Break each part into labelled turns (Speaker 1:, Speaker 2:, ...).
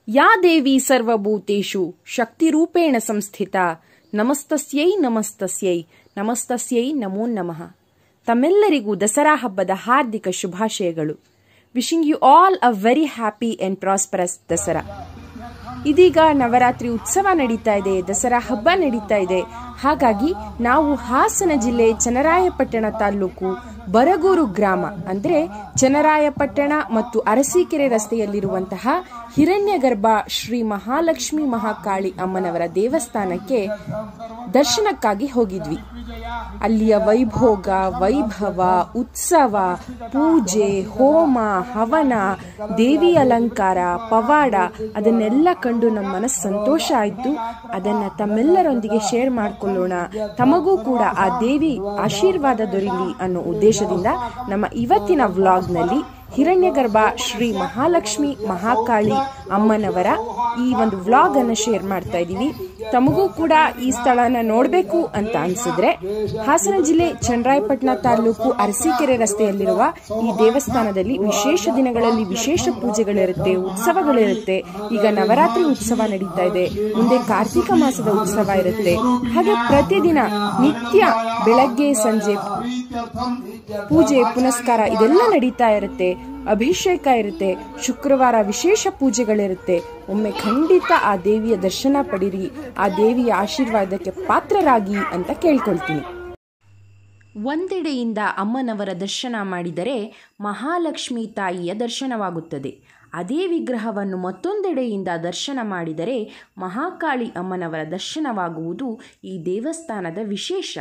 Speaker 1: ಯಾ ದೇವಿ ಸರ್ವಭೂತೇಷು ಶಕ್ತಿರೂಪೇಣ ಸಂಸ್ಥಿತ ನಮಸ್ತಸ್ಯೈ ನಮಸ್ತಸ್ಯೈ ನಮಸ್ತಸ್ಯೈ ನಮೋ ನಮಃ ತಮ್ಮೆಲ್ಲರಿಗೂ ದಸರಾ ಹಬ್ಬದ ಹಾರ್ದಿಕ ಶುಭಾಶಯಗಳು wishing you all a very happy and prosperous Dasara ಇದೀಗ ನವರಾತ್ರಿ ಉತ್ಸವ ನಡೀತಾ ಇದೆ ದಸರಾ ಹಬ್ಬ ನಡೀತಾ ಇದೆ ಹಾಗಾಗಿ ನಾವು ಹಾಸನ ಜಿಲ್ಲೆ ಚನ್ನರಾಯಪಟ್ಟಣ ತಾಲೂಕು ಬರಗೂರು ಗ್ರಾಮ ಅಂದ್ರೆ ಚನ್ನರಾಯಪಟ್ಟಣ ಮತ್ತು ಅರಸೀಕೆರೆ ರಸ್ತೆಯಲ್ಲಿರುವಂತಹ ಹಿರಣ್ಯಗರ್ಭ ಶ್ರೀ ಮಹಾಲಕ್ಷ್ಮಿ ಮಹಾಕಾಳಿ ಅಮ್ಮನವರ ದೇವಸ್ಥಾನಕ್ಕೆ ದರ್ಶನಕ್ಕಾಗಿ ಹೋಗಿದ್ವಿ ಅಲ್ಲಿಯ ವೈಭೋಗ ವೈಭವ ಉತ್ಸವ ಪೂಜೆ ಹೋಮ ಹವನ ದೇವಿ ಅಲಂಕಾರ ಪವಾಡ ಅದನ್ನೆಲ್ಲ ಕಂಡು ನಮ್ಮ ಮನಸ್ಸು ಸಂತೋಷ ಆಯಿತು ಅದನ್ನ ತಮ್ಮೆಲ್ಲರೊಂದಿಗೆ ಶೇರ್ ಮಾಡಿಕೊಳ್ಳೋಣ ತಮಗೂ ಕೂಡ ಆ ದೇವಿ ಆಶೀರ್ವಾದ ದೊರೀಲಿ ಅನ್ನೋ ಉದ್ದೇಶದಿಂದ ನಮ್ಮ ಇವತ್ತಿನ ವ್ಲಾಗ್ನಲ್ಲಿ ಹಿರಣ್ಯಗರ್ಭ ಶ್ರೀ ಮಹಾಲಕ್ಷ್ಮಿ ಮಹಾಕಾಳಿ ಅಮ್ಮನವರ ಈ ಒಂದು ವ್ಲಾಗ್ ಅನ್ನು ಶೇರ್ ಮಾಡ್ತಾ ಇದ್ದೀವಿ ತಮಗೂ ಕೂಡ ಈ ಸ್ಥಳನ ನೋಡಬೇಕು ಅಂತ ಅನ್ಸಿದ್ರೆ ಹಾಸನ ಜಿಲ್ಲೆ ಚನ್ನರಾಯಪಟ್ಟಣ ತಾಲೂಕು ಅರಸೀಕೆರೆ ರಸ್ತೆಯಲ್ಲಿರುವ ಈ ದೇವಸ್ಥಾನದಲ್ಲಿ ವಿಶೇಷ ದಿನಗಳಲ್ಲಿ ವಿಶೇಷ ಪೂಜೆಗಳಿರುತ್ತೆ ಉತ್ಸವಗಳಿರುತ್ತೆ ಈಗ ನವರಾತ್ರಿ ಉತ್ಸವ ನಡೀತಾ ಇದೆ ಮುಂದೆ ಕಾರ್ತಿಕ ಮಾಸದ ಉತ್ಸವ ಇರುತ್ತೆ ಹಾಗೆ ಪ್ರತಿದಿನ ನಿತ್ಯ ಬೆಳಗ್ಗೆ ಸಂಜೆ ಪೂಜೆ ಪುನಸ್ಕಾರ ಇದೆಲ್ಲ ನಡೀತಾ ಇರುತ್ತೆ ಅಭಿಷೇಕ ಇರುತ್ತೆ ಶುಕ್ರವಾರ ವಿಶೇಷ ಪೂಜೆಗಳಿರುತ್ತೆ ಒಮ್ಮೆ ಖಂಡಿತ ಆ ದೇವಿಯ ದರ್ಶನ ಪಡಿರಿ ಆ ದೇವಿಯ ಆಶೀರ್ವಾದಕ್ಕೆ ಪಾತ್ರರಾಗಿ ಅಂತ ಕೇಳ್ಕೊಳ್ತೀನಿ ಒಂದೆಡೆಯಿಂದ ಅಮ್ಮನವರ ದರ್ಶನ ಮಾಡಿದರೆ ಮಹಾಲಕ್ಷ್ಮಿ ತಾಯಿಯ ದರ್ಶನವಾಗುತ್ತದೆ ಅದೇ ವಿಗ್ರಹವನ್ನು ಮತ್ತೊಂದೆಡೆಯಿಂದ ದರ್ಶನ ಮಾಡಿದರೆ ಮಹಾಕಾಳಿ ಅಮ್ಮನವರ ದರ್ಶನವಾಗುವುದು ಈ ದೇವಸ್ಥಾನದ ವಿಶೇಷ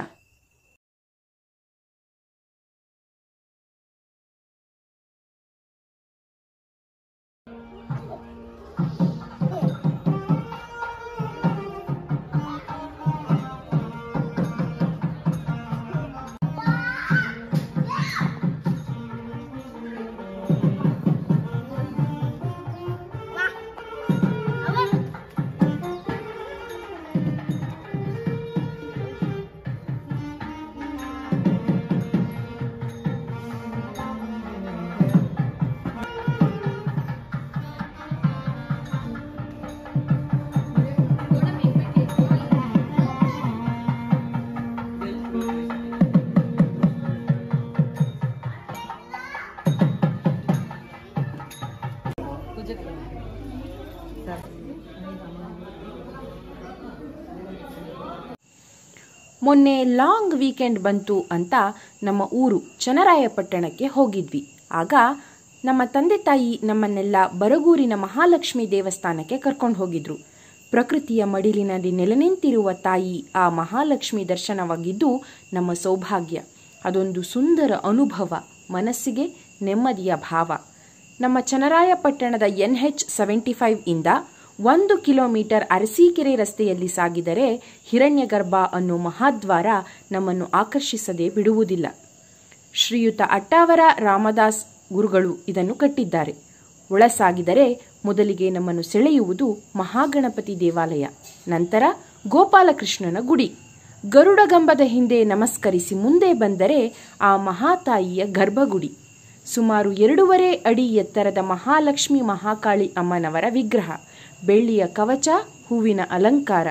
Speaker 1: ಮೊನ್ನೆ ಲಾಂಗ್ ವೀಕೆಂಡ್ ಬಂತು ಅಂತ ನಮ್ಮ ಊರು ಚನ್ನರಾಯಪಟ್ಟಣಕ್ಕೆ ಹೋಗಿದ್ವಿ ಆಗ ನಮ್ಮ ತಂದೆ ತಾಯಿ ನಮ್ಮನ್ನೆಲ್ಲ ಬರಗೂರಿನ ಮಹಾಲಕ್ಷ್ಮಿ ದೇವಸ್ಥಾನಕ್ಕೆ ಕರ್ಕೊಂಡು ಹೋಗಿದ್ರು ಪ್ರಕೃತಿಯ ಮಡಿಲಿನಲ್ಲಿ ನೆಲೆನಿಂತಿರುವ ತಾಯಿ ಆ ಮಹಾಲಕ್ಷ್ಮಿ ದರ್ಶನವಾಗಿದ್ದು ನಮ್ಮ ಸೌಭಾಗ್ಯ ಅದೊಂದು ಸುಂದರ ಅನುಭವ ಮನಸ್ಸಿಗೆ ನೆಮ್ಮದಿಯ ಭಾವ ನಮ್ಮ ಚನ್ನರಾಯಪಟ್ಟಣದ ಎನ್ ಹೆಚ್ ಸೆವೆಂಟಿ ಫೈವ್ ಇಂದ ಒಂದು ಕಿಲೋಮೀಟರ್ ಅರಸೀಕೆರೆ ರಸ್ತೆಯಲ್ಲಿ ಸಾಗಿದರೆ ಹಿರಣ್ಯಗರ್ಭ ಅನ್ನೋ ಮಹಾದ್ವಾರ ನಮ್ಮನ್ನು ಆಕರ್ಷಿಸದೆ ಬಿಡುವುದಿಲ್ಲ ಶ್ರೀಯುತ ಅಟ್ಟಾವರ ರಾಮದಾಸ್ ಗುರುಗಳು ಇದನ್ನು ಕಟ್ಟಿದ್ದಾರೆ ಒಳಸಾಗಿದರೆ ಮೊದಲಿಗೆ ನಮ್ಮನ್ನು ಸೆಳೆಯುವುದು ಮಹಾಗಣಪತಿ ದೇವಾಲಯ ನಂತರ ಗೋಪಾಲಕೃಷ್ಣನ ಗುಡಿ ಗರುಡಗಂಬದ ಹಿಂದೆ ನಮಸ್ಕರಿಸಿ ಮುಂದೆ ಬಂದರೆ ಆ ಮಹಾತಾಯಿಯ ಗರ್ಭಗುಡಿ ಸುಮಾರು ಎರಡೂವರೆ ಅಡಿ ಎತ್ತರದ ಮಹಾಲಕ್ಷ್ಮಿ ಮಹಾಕಾಳಿ ಅಮ್ಮನವರ ವಿಗ್ರಹ ಬೆಳ್ಳಿಯ ಕವಚ ಹೂವಿನ ಅಲಂಕಾರ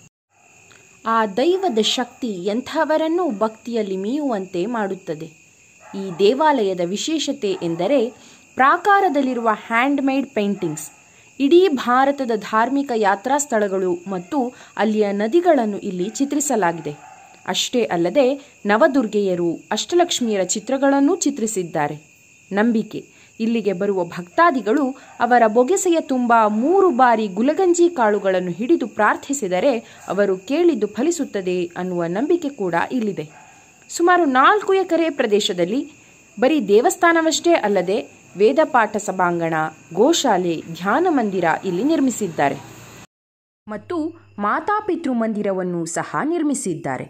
Speaker 1: ಆ ದೈವದ ಶಕ್ತಿ ಎಂಥವರನ್ನೂ ಭಕ್ತಿಯಲ್ಲಿ ಮೀಯುವಂತೆ ಮಾಡುತ್ತದೆ ಈ ದೇವಾಲಯದ ವಿಶೇಷತೆ ಎಂದರೆ ಪ್ರಾಕಾರದಲ್ಲಿರುವ ಹ್ಯಾಂಡ್ಮೇಡ್ ಪೇಂಟಿಂಗ್ಸ್ ಇಡೀ ಭಾರತದ ಧಾರ್ಮಿಕ ಯಾತ್ರಾ ಸ್ಥಳಗಳು ಮತ್ತು ಅಲ್ಲಿಯ ನದಿಗಳನ್ನು ಇಲ್ಲಿ ಚಿತ್ರಿಸಲಾಗಿದೆ ಅಷ್ಟೇ ಅಲ್ಲದೆ ನವದುರ್ಗೆಯರು ಅಷ್ಟಲಕ್ಷ್ಮಿಯರ ಚಿತ್ರಗಳನ್ನೂ ಚಿತ್ರಿಸಿದ್ದಾರೆ ನಂಬಿಕೆ ಇಲ್ಲಿಗೆ ಬರುವ ಭಕ್ತಾದಿಗಳು ಅವರ ಬೊಗೆಸೆಯ ತುಂಬ ಮೂರು ಬಾರಿ ಗುಲಗಂಜಿ ಕಾಳುಗಳನ್ನು ಹಿಡಿದು ಪ್ರಾರ್ಥಿಸಿದರೆ ಅವರು ಕೇಳಿದ್ದು ಫಲಿಸುತ್ತದೆ ಅನ್ನುವ ನಂಬಿಕೆ ಕೂಡ ಇಲ್ಲಿದೆ ಸುಮಾರು ನಾಲ್ಕು ಎಕರೆ ಪ್ರದೇಶದಲ್ಲಿ ಬರೀ ದೇವಸ್ಥಾನವಷ್ಟೇ ಅಲ್ಲದೆ ವೇದಪಾಠ ಸಭಾಂಗಣ ಗೋಶಾಲೆ ಧ್ಯಾನ ಮಂದಿರ ಇಲ್ಲಿ ನಿರ್ಮಿಸಿದ್ದಾರೆ ಮತ್ತು ಮಾತಾಪಿತೃ ಮಂದಿರವನ್ನು ಸಹ ನಿರ್ಮಿಸಿದ್ದಾರೆ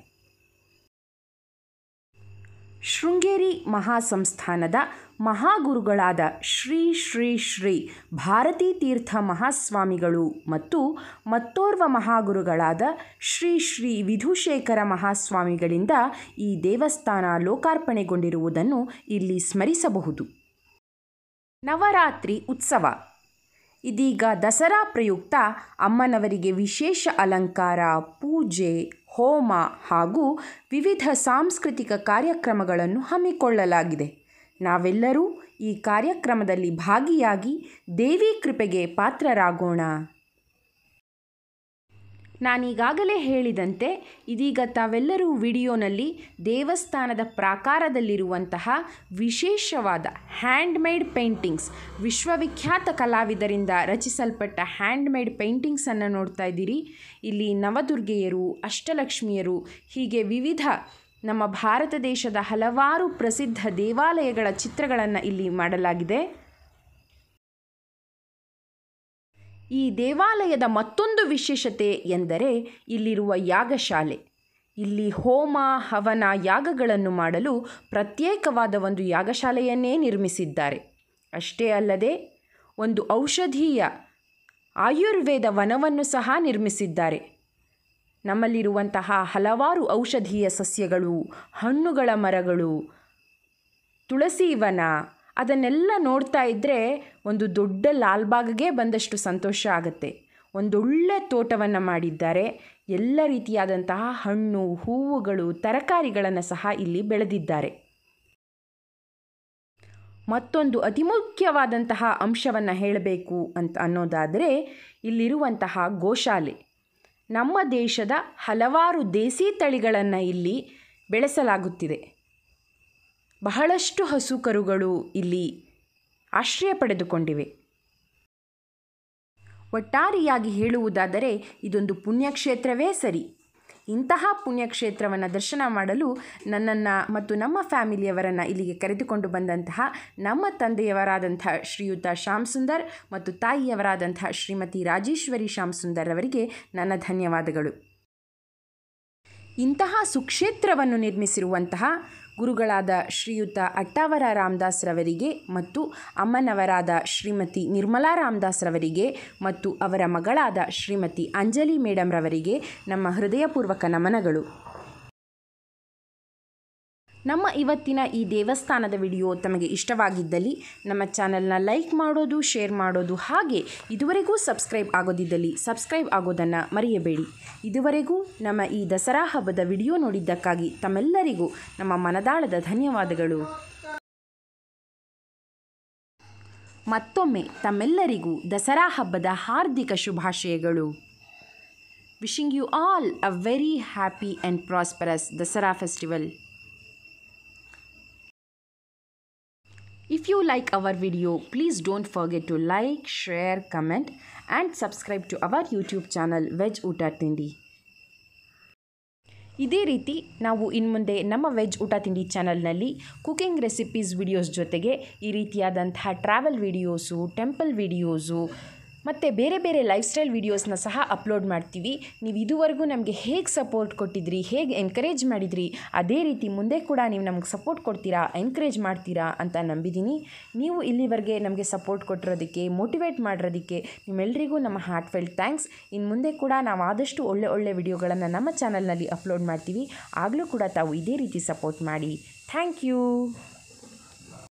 Speaker 1: ಶೃಂಗೇರಿ ಮಹಾಸಂಸ್ಥಾನದ ಮಹಾಗುರುಗಳಾದ ಶ್ರೀ ಶ್ರೀ ಶ್ರೀ ಭಾರತೀ ತೀರ್ಥ ಮಹಾಸ್ವಾಮಿಗಳು ಮತ್ತು ಮತ್ತೋರ್ವ ಮಹಾಗುರುಗಳಾದ ಶ್ರೀ ಶ್ರೀ ವಿಧುಶೇಖರ ಮಹಾಸ್ವಾಮಿಗಳಿಂದ ಈ ದೇವಸ್ಥಾನ ಲೋಕಾರ್ಪಣೆಗೊಂಡಿರುವುದನ್ನು ಇಲ್ಲಿ ಸ್ಮರಿಸಬಹುದು ನವರಾತ್ರಿ ಉತ್ಸವ ಇದೀಗ ದಸರಾ ಪ್ರಯುಕ್ತ ಅಮ್ಮನವರಿಗೆ ವಿಶೇಷ ಅಲಂಕಾರ ಪೂಜೆ ಹೋಮ ಹಾಗೂ ವಿವಿಧ ಸಾಂಸ್ಕೃತಿಕ ಕಾರ್ಯಕ್ರಮಗಳನ್ನು ಹಮ್ಮಿಕೊಳ್ಳಲಾಗಿದೆ ನಾವೆಲ್ಲರೂ ಈ ಕಾರ್ಯಕ್ರಮದಲ್ಲಿ ಭಾಗಿಯಾಗಿ ದೇವಿ ಕೃಪೆಗೆ ಪಾತ್ರರಾಗೋಣ ನಾನೀಗಾಗಲೇ ಹೇಳಿದಂತೆ ಇದೀಗ ತಾವೆಲ್ಲರೂ ವಿಡಿಯೋನಲ್ಲಿ ದೇವಸ್ಥಾನದ ಪ್ರಾಕಾರದಲ್ಲಿರುವಂತಹ ವಿಶೇಷವಾದ ಹ್ಯಾಂಡ್ಮೇಡ್ ಪೇಂಟಿಂಗ್ಸ್ ವಿಶ್ವವಿಖ್ಯಾತ ಕಲಾವಿದರಿಂದ ರಚಿಸಲ್ಪಟ್ಟ ಹ್ಯಾಂಡ್ಮೇಡ್ ಪೇಂಟಿಂಗ್ಸನ್ನು ನೋಡ್ತಾ ಇದ್ದೀರಿ ಇಲ್ಲಿ ನವದುರ್ಗೆಯರು ಅಷ್ಟಲಕ್ಷ್ಮಿಯರು ಹೀಗೆ ವಿವಿಧ ನಮ್ಮ ಭಾರತ ದೇಶದ ಹಲವಾರು ಪ್ರಸಿದ್ಧ ದೇವಾಲಯಗಳ ಚಿತ್ರಗಳನ್ನು ಇಲ್ಲಿ ಮಾಡಲಾಗಿದೆ ಈ ದೇವಾಲಯದ ಮತ್ತೊಂದು ವಿಶೇಷತೆ ಎಂದರೆ ಇಲ್ಲಿರುವ ಯಾಗಶಾಲೆ ಇಲ್ಲಿ ಹೋಮ ಹವನ ಯಾಗಗಳನ್ನು ಮಾಡಲು ಪ್ರತ್ಯೇಕವಾದ ಒಂದು ಯಾಗಶಾಲೆಯನ್ನೇ ನಿರ್ಮಿಸಿದ್ದಾರೆ ಅಷ್ಟೇ ಅಲ್ಲದೆ ಒಂದು ಔಷಧೀಯ ಆಯುರ್ವೇದ ವನವನ್ನು ಸಹ ನಿರ್ಮಿಸಿದ್ದಾರೆ ನಮ್ಮಲ್ಲಿರುವಂತಹ ಹಲವಾರು ಔಷಧೀಯ ಸಸ್ಯಗಳು ಹಣ್ಣುಗಳ ಮರಗಳು ತುಳಸಿ ವನ ಅದನ್ನೆಲ್ಲ ನೋಡ್ತಾ ಇದ್ದರೆ ಒಂದು ದೊಡ್ಡ ಲಾಲ್ಬಾಗ್ಗೆ ಬಂದಷ್ಟು ಸಂತೋಷ ಆಗುತ್ತೆ ಒಂದೊಳ್ಳೆ ತೋಟವನ್ನು ಮಾಡಿದ್ದಾರೆ ಎಲ್ಲ ರೀತಿಯಾದಂತಹ ಹಣ್ಣು ಹೂವುಗಳು ತರಕಾರಿಗಳನ್ನು ಸಹ ಇಲ್ಲಿ ಬೆಳೆದಿದ್ದಾರೆ ಮತ್ತೊಂದು ಅತಿ ಮುಖ್ಯವಾದಂತಹ ಅಂಶವನ್ನು ಹೇಳಬೇಕು ಅಂತ ಅನ್ನೋದಾದರೆ ಇಲ್ಲಿರುವಂತಹ ಗೋಶಾಲೆ ನಮ್ಮ ದೇಶದ ಹಲವಾರು ದೇಸಿ ತಳಿಗಳನ್ನು ಇಲ್ಲಿ ಬೆಳೆಸಲಾಗುತ್ತಿದೆ ಬಹಳಷ್ಟು ಹಸು ಕರುಗಳು ಇಲ್ಲಿ ಆಶ್ರಯ ಪಡೆದುಕೊಂಡಿವೆ ಒಟ್ಟಾರೆಯಾಗಿ ಹೇಳುವುದಾದರೆ ಇದೊಂದು ಪುಣ್ಯಕ್ಷೇತ್ರವೇ ಸರಿ ಇಂತಹ ಪುಣ್ಯಕ್ಷೇತ್ರವನ್ನು ದರ್ಶನ ಮಾಡಲು ನನ್ನನ್ನು ಮತ್ತು ನಮ್ಮ ಫ್ಯಾಮಿಲಿಯವರನ್ನು ಇಲ್ಲಿಗೆ ಕರೆದುಕೊಂಡು ಬಂದಂತಹ ನಮ್ಮ ತಂದೆಯವರಾದಂಥ ಶ್ರೀಯುತ ಶ್ಯಾಮ್ ಸುಂದರ್ ಮತ್ತು ತಾಯಿಯವರಾದಂಥ ಶ್ರೀಮತಿ ರಾಜೇಶ್ವರಿ ಶ್ಯಾಮ್ ಸುಂದರ್ ಅವರಿಗೆ ನನ್ನ ಧನ್ಯವಾದಗಳು ಇಂತಹ ಸುಕ್ಷೇತ್ರವನ್ನು ನಿರ್ಮಿಸಿರುವಂತಹ ಗುರುಗಳಾದ ಶ್ರೀಯುತ ಅಟ್ಟಾವರ ರಾಮದಾಸ್ರವರಿಗೆ ಮತ್ತು ಅಮ್ಮನವರಾದ ಶ್ರೀಮತಿ ನಿರ್ಮಲಾ ರಾಮದಾಸ್ರವರಿಗೆ ಮತ್ತು ಅವರ ಮಗಳಾದ ಶ್ರೀಮತಿ ಅಂಜಲಿ ಮೇಡಮ್ರವರಿಗೆ ನಮ್ಮ ಹೃದಯಪೂರ್ವಕ ನಮನಗಳು ನಮ್ಮ ಇವತ್ತಿನ ಈ ದೇವಸ್ಥಾನದ ವಿಡಿಯೋ ತಮಗೆ ಇಷ್ಟವಾಗಿದ್ದಲ್ಲಿ ನಮ್ಮ ಚಾನಲ್ನ ಲೈಕ್ ಮಾಡೋದು ಶೇರ್ ಮಾಡೋದು ಹಾಗೆ ಇದುವರೆಗೂ ಸಬ್ಸ್ಕ್ರೈಬ್ ಆಗೋದಿದ್ದಲ್ಲಿ ಸಬ್ಸ್ಕ್ರೈಬ್ ಆಗೋದನ್ನು ಮರೆಯಬೇಡಿ ಇದುವರೆಗೂ ನಮ್ಮ ಈ ದಸರಾ ಹಬ್ಬದ ವಿಡಿಯೋ ನೋಡಿದ್ದಕ್ಕಾಗಿ ತಮ್ಮೆಲ್ಲರಿಗೂ ನಮ್ಮ ಮನದಾಳದ ಧನ್ಯವಾದಗಳು ಮತ್ತೊಮ್ಮೆ ತಮ್ಮೆಲ್ಲರಿಗೂ ದಸರಾ ಹಬ್ಬದ ಹಾರ್ದಿಕ ಶುಭಾಶಯಗಳು wishing you all a very happy and prosperous Dasara festival If you like our video, please don't forget to like, share, comment and subscribe to our YouTube channel Veg Uta Tindi. ಇದೇ ರೀತಿ ನಾವು ಇನ್ಮುಂದೆ ನಮ್ಮ ವೆಜ್ ಊಟ ತಿಂಡಿ ಚಾನಲ್ನಲ್ಲಿ cooking recipes videos ಜೊತೆಗೆ ಈ ರೀತಿಯಾದಂತಹ ಟ್ರಾವೆಲ್ ವಿಡಿಯೋಸು ಟೆಂಪಲ್ ವಿಡಿಯೋಸು ಮತ್ತು ಬೇರೆ ಬೇರೆ ಲೈಫ್ ಸ್ಟೈಲ್ ವೀಡಿಯೋಸ್ನ ಸಹ ಅಪ್ಲೋಡ್ ಮಾಡ್ತೀವಿ ನೀವು ಇದುವರೆಗೂ ನಮಗೆ ಹೇಗೆ ಸಪೋರ್ಟ್ ಕೊಟ್ಟಿದ್ರಿ ಹೇಗೆ ಎನ್ಕರೇಜ್ ಮಾಡಿದ್ರಿ ಅದೇ ರೀತಿ ಮುಂದೆ ಕೂಡ ನೀವು ನಮಗೆ ಸಪೋರ್ಟ್ ಕೊಡ್ತೀರಾ ಎನ್ಕರೇಜ್ ಮಾಡ್ತೀರಾ ಅಂತ ನಂಬಿದ್ದೀನಿ ನೀವು ಇಲ್ಲಿವರೆಗೆ ನಮಗೆ ಸಪೋರ್ಟ್ ಕೊಟ್ಟಿರೋದಕ್ಕೆ ಮೋಟಿವೇಟ್ ಮಾಡಿರೋದಕ್ಕೆ ನಿಮ್ಮೆಲ್ಲರಿಗೂ ನಮ್ಮ ಹಾರ್ಟ್ ಫೆಲ್ಟ್ ಥ್ಯಾಂಕ್ಸ್ ಇನ್ನು ಮುಂದೆ ಕೂಡ ನಾವು ಆದಷ್ಟು ಒಳ್ಳೆ ಒಳ್ಳೆ ವಿಡಿಯೋಗಳನ್ನು ನಮ್ಮ ಚಾನಲ್ನಲ್ಲಿ ಅಪ್ಲೋಡ್ ಮಾಡ್ತೀವಿ ಆಗಲೂ ಕೂಡ ತಾವು ಇದೇ ರೀತಿ ಸಪೋರ್ಟ್ ಮಾಡಿ ಥ್ಯಾಂಕ್ ಯು